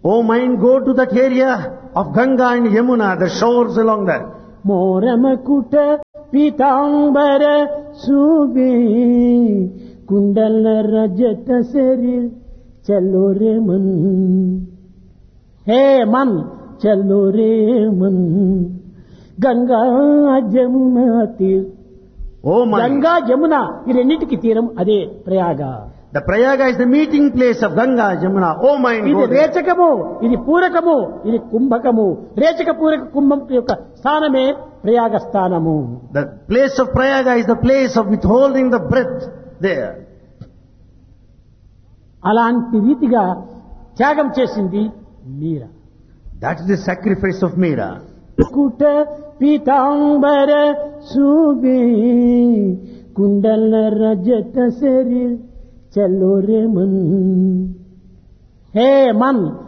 Oh mind, go to that area of Ganga and Yamuna, the shores along there. మోరమకుట పీతాంబర సూబే కుండల రజత శరీర్ చలో రే మన్ హే మన్ చలో రే మన్ గంగా జమున తీర్ Oh mind. గంగా జమున ఈ రెండింటికి తీరం అదే Prayag The Prayaga is the meeting place of Ganga, Jamuna. Oh mind, ఇది go there. రేచకము ఇది పూరకము ఇది కుంభకము రేచక పూరక కుంభం యొక్క స్థానమే ప్రయాగ స్థానము The place of Prayaga is the place of withholding the breath there. అలాంటి రీతిగా త్యాగం చేసింది మీర That is the sacrifice of Meera. కుట పీతాంబర సూబే కుండల రజత శరీర్ చలో రే మన్ హే మన్